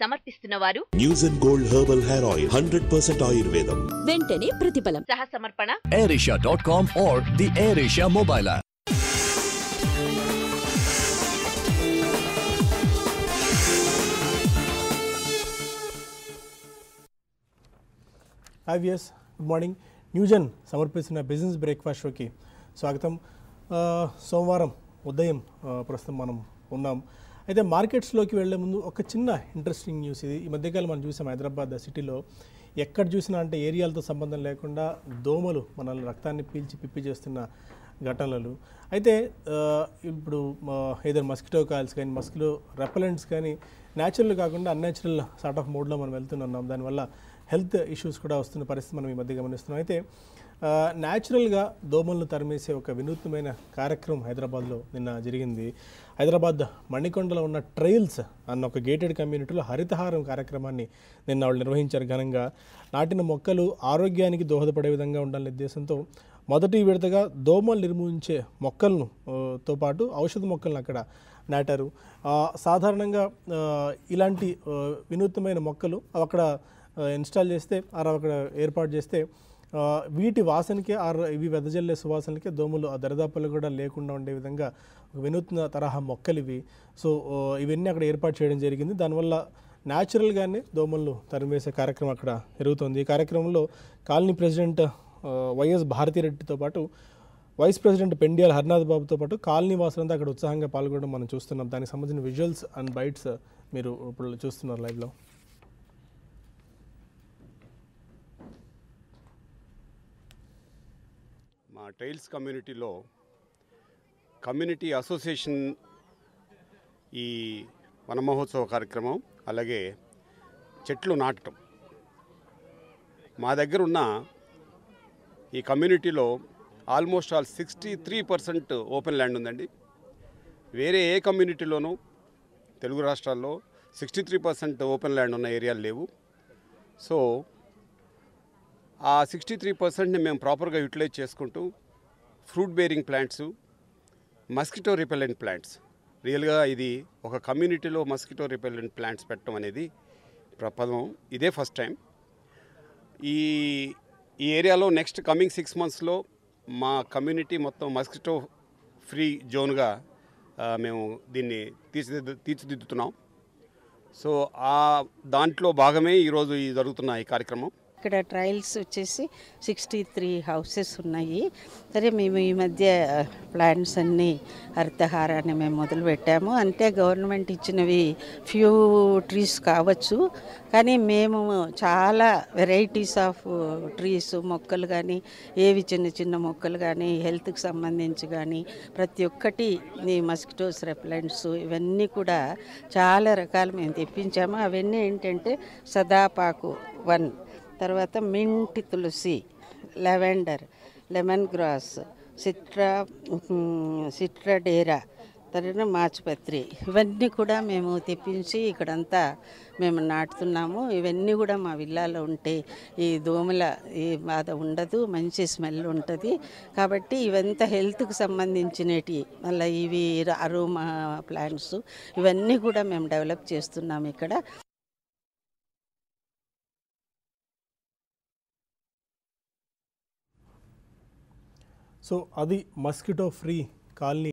సమర్పిస్తున్న వారు news and gold herbal hair oil hundred percent ఆయుర్వేదం వెంటనే ప్రతిఫలం సహ సమర్పణ AirAsia.com or the AirAsia mobile app. Hi వియస్ గుడ్ మార్నింగ్ న్యూజన్ సమర్పిస్తున్న బిజినెస్ బ్రేక్ఫాస్ట్ షోకి స్వాగతం ఆ, సోమవారం ఉదయం ఆ, ప్రస్తుతం మనం ఉన్నాం అయితే మార్కెట్స్లోకి వెళ్లే ముందు ఒక చిన్న ఇంట్రెస్టింగ్ న్యూస్ ఇది ఈ మధ్యకాలం మనం చూసాం హైదరాబాద్ సిటీలో ఎక్కడ చూసినా అంటే ఏరియాలతో సంబంధం లేకుండా దోమలు మనల్ని రక్తాన్ని పీల్చి పిప్పి చేస్తున్న ఘటనలు అయితే ఆ, ఇప్పుడు ఏదైనా మస్కిటో కాయిల్స్ కానీ మస్కిటో రెపలెంట్స్ కానీ న్యాచురల్ కాకుండా అన్యాచురల్ సార్ట్ ఆఫ్ మోడ్లో మనం వెళ్తున్నాం దానివల్ల హెల్త్ ఇష్యూస్ కూడా వస్తున్న పరిస్థితి మనం ఈ మధ్య గమనిస్తున్నాం అయితే ఆ, న్యాచురల్గా దోమలను తరిమేసే ఒక వినూత్నమైన కార్యక్రమం హైదరాబాద్లో నిన్న జరిగింది హైదరాబాద్ మణికొండలో ఉన్న ట్రైల్స్ అన్న ఒక గేటెడ్ కమ్యూనిటీలో హరితహారం కార్యక్రమాన్ని నిన్న వాళ్ళు నిర్వహించారు ఘనంగా నాటిన మొక్కలు ఆరోగ్యానికి దోహదపడే విధంగా ఉండాలనే ఉద్దేశంతో మొదటి విడతగా దోమలు నిర్మూలించే మొక్కలను ఆ, తో పాటు ఔషధ మొక్కలను అక్కడ నాటారు ఆ, సాధారణంగా ఆ, ఇలాంటి ఆ, వినూత్నమైన మొక్కలు అవి అక్కడ ఆ, ఇన్స్టాల్ చేస్తే ఆర్ అక్కడ ఏర్పాటు చేస్తే ఆ, వీటి వాసనకి ఆర్ ఇవి వెదజల్లే సువాసనకి దోమలు ఆ దరిదాపులు కూడా లేకుండా ఉండే విధంగా ఒక వినూత్న తరహా మొక్కలు ఇవి సో ఆ, ఇవన్నీ అక్కడ ఏర్పాటు చేయడం జరిగింది దానివల్ల న్యాచురల్గానే దోమలను తరిమేసే కార్యక్రమం అక్కడ జరుగుతుంది ఈ కార్యక్రమంలో కాలనీ ప్రెసిడెంట్ ఆ, వైఎస్ భారతిరెడ్డితో పాటు వైస్ ప్రెసిడెంట్ పెండియాల హరినాథ్ బాబుతో పాటు కాలనీ వాసులంతా అక్కడ ఉత్సాహంగా పాల్గొనడం మనం చూస్తున్నాం దానికి సంబంధించిన విజువల్స్ అండ్ బైట్స్ మీరు ఇప్పుడు చూస్తున్నారు లైవ్లో మా ట్రైల్స్ కమ్యూనిటీలో కమ్యూనిటీ అసోసియేషన్ ఈ వన మహోత్సవ కార్యక్రమం అలాగే చెట్లు నాటడం మా దగ్గర ఉన్న ఈ కమ్యూనిటీలో almost all sixty three percent open land ఉందండి వేరే ఏ కమ్యూనిటీలోనూ తెలుగు రాష్ట్రాల్లో sixty three percent open land ఉన్న ఏరియాలు లేవు సో ఆ సిక్స్టీ త్రీ పర్సెంట్ని మేము ప్రాపర్గా యూటిలైజ్ చేసుకుంటూ fruit bearing plants mosquito repellent plants రియల్గా ఇది ఒక కమ్యూనిటీలో మస్కిటో రిపెలెంట్ ప్లాంట్స్ పెట్టడం అనేది ప్రపదం ఇదే ఫస్ట్ టైం ఈ ఈ ఏరియాలో నెక్స్ట్ కమింగ్ సిక్స్ మంత్స్లో మా కమ్యూనిటీ మొత్తం మస్కిటో ఫ్రీ జోన్గా ఆ, మేము దీన్ని తీర్చిదిద్దు తీర్చిదిద్దుతున్నాం సో ఆ దాంట్లో భాగమే ఈరోజు ఈ జరుగుతున్న ఈ కార్యక్రమం ఇక్కడ ట్రయల్స్ వచ్చేసి సిక్స్టీ త్రీ హౌసెస్ ఉన్నాయి సరే మేము ఈ మధ్య ప్లాంట్స్ అన్నీ హరితహారాన్ని మేము మొదలు పెట్టాము అంటే గవర్నమెంట్ ఇచ్చినవి ఫ్యూ ట్రీస్ కావచ్చు కానీ మేము చాలా వెరైటీస్ ఆఫ్ ట్రీస్ మొక్కలు కానీ ఏవి చిన్న చిన్న మొక్కలు కానీ హెల్త్కి సంబంధించి కానీ ప్రతి ఒక్కటి ఈ మస్కిటోస్ రెప్లెంట్స్ ఇవన్నీ కూడా చాలా రకాలు మేము తెప్పించాము అవన్నీ ఏంటంటే సదాపాకు వన్ తర్వాత మింట్ తులసి లెవెండర్ లెమన్ గ్రాస్ సిట్రా ఉమ్, సిట్రడేరా తర్వాత మాచుపత్రి ఇవన్నీ కూడా మేము తెప్పించి ఇక్కడంతా మేము నాటుతున్నాము ఇవన్నీ కూడా మా విల్లాలో ఉంటే ఈ దోమల ఈ బాధ ఉండదు మంచి స్మెల్ ఉంటుంది కాబట్టి ఇవంతా హెల్త్కి సంబంధించినవి మళ్ళీ ఇవి అరోమా ప్లాంట్స్ ఇవన్నీ కూడా మేము డెవలప్ చేస్తున్నాము ఇక్కడ సో అది మస్కిటో ఫ్రీ కాలనీ